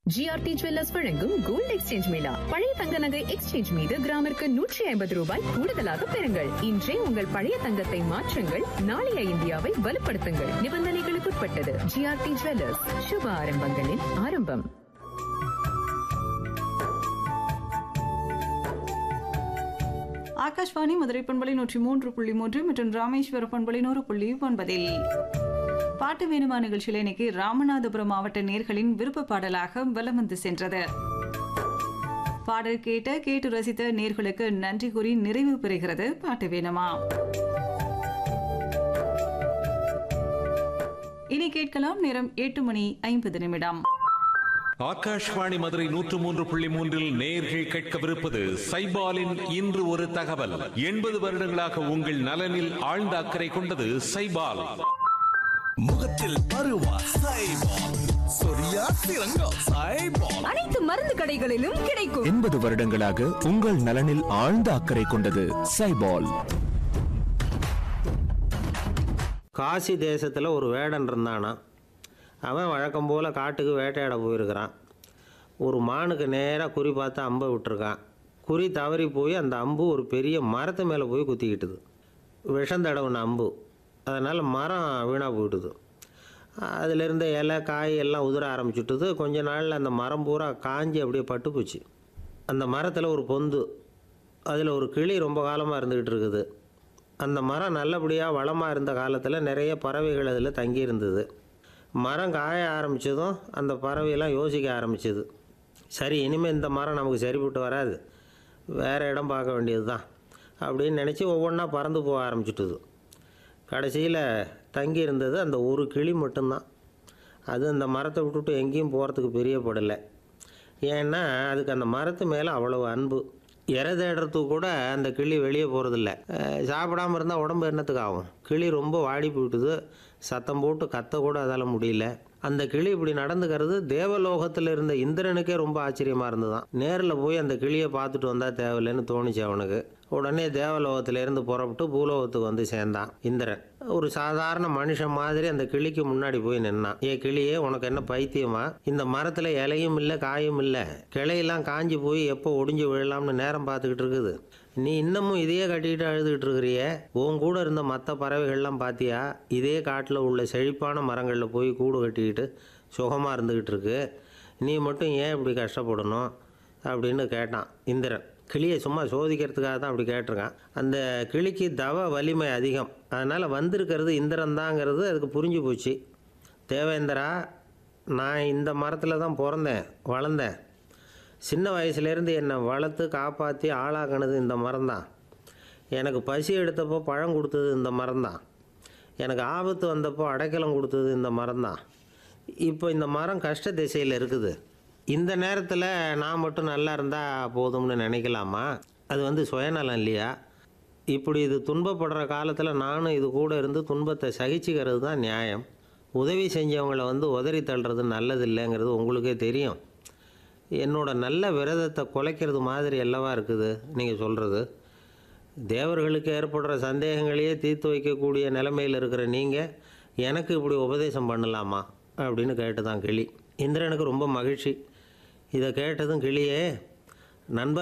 GRT jewellers வழங்கும் gold exchange mela பழைய தங்க நகை எக்ஸ்சேஞ்ச் மீது கிராமிற்கு நூற்றி ஐம்பது ரூபாய் கூடுதலாக பெறுங்கள் இன்றே உங்கள் பழைய தங்கத்தை மாற்றுங்கள் நாளைய இந்தியாவை வலுப்படுத்துங்கள் நிபந்தனைகளுக்குட்பட்டது ஜிஆர்டி ஜுவல்லர்ஸ் சுப ஆரம்பங்களின் ஆரம்பம் ஆகாஷ்வாணி மதுரை பண்பலை நூற்றி மூன்று புள்ளி மூன்று மற்றும் ராமேஸ்வர பண்பலை நூறு புள்ளி ஒன்பதில் பாட்டு வேணுமா நிகழ்ச்சியில் இன்னைக்கு ராமநாதபுரம் மாவட்ட நேர்களின் விருப்ப பாடலாக வலம் வந்து சென்றது பாடல் கேட்ட கேட்டு ரசித்த நேர்களுக்கு நன்றி கூறி நிறைவு பெறுகிறது பாட்டு வேணுமா இனி கேட்கலாம் நேரம் எட்டு மணி ஐம்பது நிமிடம் ஆகாஷ்வாணி மதுரை நூற்று மூன்று புள்ளி மூன்றில் நேர்கள் கேட்கவிருப்பது சைபாலின் இன்று ஒரு தகவல் எண்பது வருடங்களாக உங்கள் நலனில் ஆழ்ந்த அக்கறை கொண்டது சைபால் முகத்தில் பருவா சைபால் சொரியா சிறங்கா சைபால் அனைத்து மருந்து கடைகளிலும் கிடைக்கும் எண்பது வருடங்களாக உங்கள் நலனில் ஆழ்ந்த அக்கறை கொண்டது சைபால் காசி தேசத்தில் ஒரு வேடன் இருந்தானா அவன் வழக்கம் போல் காட்டுக்கு வேட்டையாட போயிருக்கிறான் ஒரு மானுக்கு நேராக குறி பார்த்து அம்பை விட்டுருக்கான் குறி தவறி போய் அந்த அம்பு ஒரு பெரிய மரத்து மேலே போய் குத்திக்கிட்டுது விஷம் தடவுன அம்பு அதனால் மரம் வீணாக போயிட்டுது அதில் இருந்த இலை காய் எல்லாம் உதிர ஆரம்பிச்சுட்டுது கொஞ்ச நாளில் அந்த மரம் பூரா காஞ்சி அப்படியே பட்டு போச்சு அந்த மரத்தில் ஒரு பொந்து அதில் ஒரு கிளி ரொம்ப காலமாக இருந்துக்கிட்டு இருக்குது அந்த மரம் நல்லபடியாக வளமாக இருந்த காலத்தில் நிறைய பறவைகள் அதில் தங்கி இருந்தது மரம் காய ஆரம்பித்ததும் அந்த பறவையெல்லாம் யோசிக்க ஆரம்பிச்சது சரி இனிமேல் இந்த மரம் நமக்கு சரிப்பட்டு வராது வேறு இடம் பார்க்க வேண்டியது தான் அப்படின்னு நினச்சி ஒவ்வொன்றா பறந்து போக ஆரம்பிச்சிட்டுது கடைசியில் தங்கி இருந்தது அந்த ஒரு கிளி மட்டும்தான் அது அந்த மரத்தை விட்டுட்டு எங்கேயும் போகிறதுக்கு பிரியப்படலை ஏன்னா அதுக்கு அந்த மரத்து மேலே அவ்வளவு அன்பு இறை தேடுறதுக்கு கூட அந்த கிளி வெளியே போகிறதில்ல சாப்பிடாம இருந்தால் உடம்பு என்னத்துக்கு ஆகும் கிளி ரொம்ப வாடி போயிட்டுது சத்தம் போட்டு கத்த கூட அதால் முடியல அந்த கிளி இப்படி நடந்துக்கிறது தேவலோகத்தில் இருந்த இந்திரனுக்கே ரொம்ப ஆச்சரியமாக இருந்ததுதான் நேரில் போய் அந்த கிளியை பார்த்துட்டு வந்தால் தேவையில்லைன்னு தோணுச்சு அவனுக்கு உடனே தேவலோகத்திலேருந்து புறப்பட்டு பூலோகத்துக்கு வந்து சேர்ந்தான் இந்திரன் ஒரு சாதாரண மனுஷன் மாதிரி அந்த கிளிக்கு முன்னாடி போய் நின்னான் ஏ கிளியே உனக்கு என்ன பைத்தியமா இந்த மரத்தில் இலையும் இல்லை காயும் இல்லை கிளையெல்லாம் காஞ்சி போய் எப்போ ஒடிஞ்சு விழலாம்னு நேரம் பார்த்துக்கிட்டு இருக்குது நீ இன்னமும் இதையே கட்டிக்கிட்டு அழுதுகிட்டு இருக்கிறிய உன் கூட இருந்த மற்ற பறவைகள்லாம் பார்த்தியா இதே காட்டில் உள்ள செழிப்பான மரங்களில் போய் கூடு கட்டிக்கிட்டு சுகமாக இருந்துக்கிட்டு இருக்கு நீ மட்டும் ஏன் இப்படி கஷ்டப்படணும் அப்படின்னு கேட்டான் இந்திரன் கிளியை சும்மா சோதிக்கிறதுக்காக தான் அப்படி கேட்டிருக்கான் அந்த கிளிக்கு தவ வலிமை அதிகம் அதனால் வந்திருக்கிறது இந்திரன் தாங்கிறது அதுக்கு புரிஞ்சு போச்சு தேவேந்திரா நான் இந்த மரத்தில் தான் பிறந்தேன் வளர்ந்தேன் சின்ன வயசுலேருந்து என்னை வளர்த்து காப்பாற்றி ஆளாக்கினது இந்த மரம்தான் எனக்கு பசி எடுத்தப்போ பழம் கொடுத்தது இந்த மரம்தான் எனக்கு ஆபத்து வந்தப்போ அடைக்கலம் கொடுத்தது இந்த மரம்தான் இப்போ இந்த மரம் கஷ்ட திசையில் இருக்குது இந்த நேரத்தில் நான் மட்டும் நல்லா இருந்தால் போதும்னு நினைக்கலாமா அது வந்து சுயநலம் இல்லையா இப்படி இது துன்பப்படுற காலத்தில் நானும் இது கூட இருந்து துன்பத்தை சகிச்சுக்கிறது தான் நியாயம் உதவி செஞ்சவங்கள வந்து உதறி தள்ளுறது நல்லது இல்லைங்கிறது உங்களுக்கே தெரியும் என்னோட நல்ல விரதத்தை குலைக்கிறது மாதிரி அல்லவா இருக்குது நீங்கள் சொல்கிறது தேவர்களுக்கு ஏற்படுற சந்தேகங்களையே தீர்த்து வைக்கக்கூடிய நிலைமையில் இருக்கிற நீங்கள் எனக்கு இப்படி உபதேசம் பண்ணலாமா அப்படின்னு கேட்டு தான் கிளி இந்திரனுக்கு ரொம்ப மகிழ்ச்சி இதை கேட்டதும் கிளியே நண்பர்